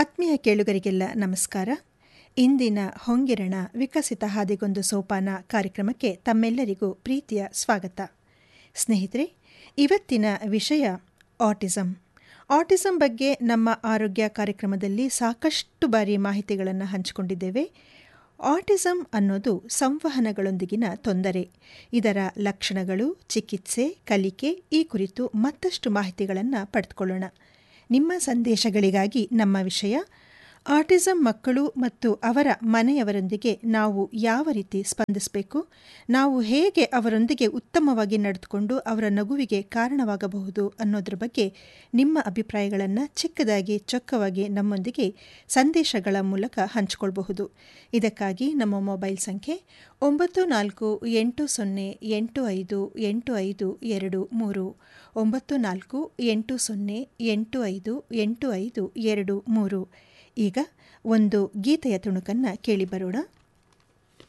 ಆತ್ಮೀಯ ಕೇಳುಗರಿಗೆಲ್ಲ ನಮಸ್ಕಾರ ಇಂದಿನ ಹೊಂಗಿರಣ ವಿಕಸಿತ ಹಾದಿಗೊಂದು ಸೋಪಾನ ಕಾರ್ಯಕ್ರಮಕ್ಕೆ ತಮ್ಮೆಲ್ಲರಿಗೂ ಪ್ರೀತಿಯ ಸ್ವಾಗತ ಸ್ನೇಹಿತರೆ ಇವತ್ತಿನ ವಿಷಯ ಆಟಿಸಮ್ ಆಟಿಸಮ್ ಬಗ್ಗೆ ನಮ್ಮ ಆರೋಗ್ಯ ಕಾರ್ಯಕ್ರಮದಲ್ಲಿ ಸಾಕಷ್ಟು ಬಾರಿ ಮಾಹಿತಿಗಳನ್ನು ಹಂಚಿಕೊಂಡಿದ್ದೇವೆ ಆಟಿಸಮ್ ಅನ್ನೋದು ಸಂವಹನಗಳೊಂದಿಗಿನ ತೊಂದರೆ ಇದರ ಲಕ್ಷಣಗಳು ಚಿಕಿತ್ಸೆ ಕಲಿಕೆ ಈ ಕುರಿತು ಮತ್ತಷ್ಟು ಮಾಹಿತಿಗಳನ್ನು ಪಡೆದುಕೊಳ್ಳೋಣ ನಿಮ್ಮ ಸಂದೇಶಗಳಿಗಾಗಿ ನಮ್ಮ ವಿಷಯ ಆಟಿಸಮ್ ಮಕ್ಕಳು ಮತ್ತು ಅವರ ಮನೆಯವರೊಂದಿಗೆ ನಾವು ಯಾವ ರೀತಿ ಸ್ಪಂದಿಸಬೇಕು ನಾವು ಹೇಗೆ ಅವರೊಂದಿಗೆ ಉತ್ತಮವಾಗಿ ನಡೆದುಕೊಂಡು ಅವರ ನಗುವಿಗೆ ಕಾರಣವಾಗಬಹುದು ಅನ್ನೋದ್ರ ಬಗ್ಗೆ ನಿಮ್ಮ ಅಭಿಪ್ರಾಯಗಳನ್ನು ಚಿಕ್ಕದಾಗಿ ಚೊಕ್ಕವಾಗಿ ನಮ್ಮೊಂದಿಗೆ ಸಂದೇಶಗಳ ಮೂಲಕ ಹಂಚಿಕೊಳ್ಬಹುದು ಇದಕ್ಕಾಗಿ ನಮ್ಮ ಮೊಬೈಲ್ ಸಂಖ್ಯೆ ಒಂಬತ್ತು ನಾಲ್ಕು ಎಂಟು ಸೊನ್ನೆ ಎಂಟು ಐದು ಎಂಟು ಐದು ಎರಡು ಮೂರು ಒಂಬತ್ತು ನಾಲ್ಕು ಎಂಟು ಸೊನ್ನೆ ಎಂಟು ಐದು ಎಂಟು ಐದು ಎರಡು ಮೂರು ಈಗ ಒಂದು ಗೀತೆಯ ತುಣುಕನ್ನು ಕೇಳಿ ಬರೋಣ